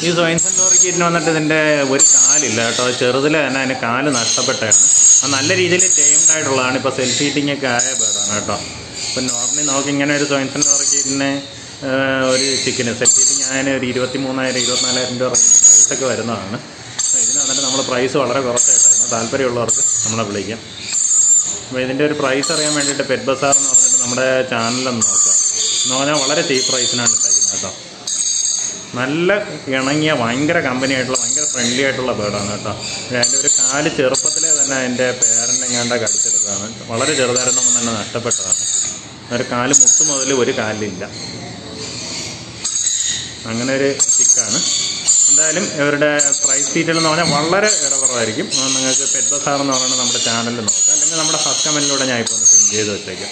ഈ സ്വൈൻസൺ ഡോറിക്കീറ്റിന് വന്നിട്ട് ഇതിൻ്റെ ഒരു കാലില്ല കേട്ടോ ചെറുതിൽ തന്നെ അതിന് കാല് നഷ്ടപ്പെട്ടാണ് അത് നല്ല രീതിയിൽ ടൈംഡ് ആയിട്ടുള്ളതാണ് ഇപ്പോൾ സെൽഫ് ഹീറ്റിംഗ് ഒക്കെ ആയ ബേർഡാണ് കേട്ടോ ഇപ്പം നോർമലി നമുക്ക് ഇങ്ങനെ ഒരു സ്വൈൻസൺ ഡോറിക്കീറ്റിന് ഒരു ചിക്കന് സെൽഫ് ഹീറ്റിംഗ് ആയതിന് ഒരു ഇരുപത്തി മൂന്നായിരം ഇരുപത്തിനാലായിരം രൂപ പ്രൈസ് ഒക്കെ വരുന്നതാണ് അപ്പോൾ ഇതിന് വന്നിട്ട് നമ്മൾ പ്രൈസ് വളരെ കുറച്ചായിട്ടായിരുന്നു താല്പര്യമുള്ളവർക്ക് നമ്മളെ വിളിക്കാം അപ്പോൾ ഇതിൻ്റെ ഒരു പ്രൈസ് അറിയാൻ വേണ്ടിയിട്ട് പെറ്റ് ബസാർ എന്ന് പറഞ്ഞിട്ട് നമ്മുടെ ചാനലൊന്ന് നോക്കാം എന്ന് പറഞ്ഞാൽ വളരെ ചീപ്പ് പ്രൈസിനാണ് ഇട്ടേക്കുന്നത് കേട്ടോ നല്ല ഇണങ്ങിയ ഭയങ്കര കമ്പനി ആയിട്ടുള്ള ഭയങ്കര ഫ്രണ്ട്ലി ആയിട്ടുള്ള ബേർഡാണ് കേട്ടോ അതിൻ്റെ ഒരു കാല് ചെറുപ്പത്തിലെ തന്നെ അതിൻ്റെ പേരൻ്റ് എങ്ങാണ്ട് കടിച്ചെടുത്തതാണ് വളരെ ചെറുതായിരുന്നപ്പോൾ തന്നെ നഷ്ടപ്പെട്ടതാണ് ഒരു കാല് മുട്ട് മുതൽ ഒരു കാലില്ല അങ്ങനെ ഒരു ചിക്കാണ് എന്തായാലും ഇവരുടെ പ്രൈസ് ഡീറ്റെയിൽ എന്ന് പറഞ്ഞാൽ വളരെ ഇടപെടായിരിക്കും നിങ്ങൾക്ക് പെറ്റ് ബസാർ എന്ന് പറയുന്നത് നമ്മുടെ ചാനലിൽ നോക്കാം അല്ലെങ്കിൽ നമ്മുടെ ഫസ്റ്റ് കമൻറ്റിലൂടെ ഞാൻ ഇപ്പോൾ ഒന്ന് പിൻ ചെയ്ത് വെച്ചേക്കാം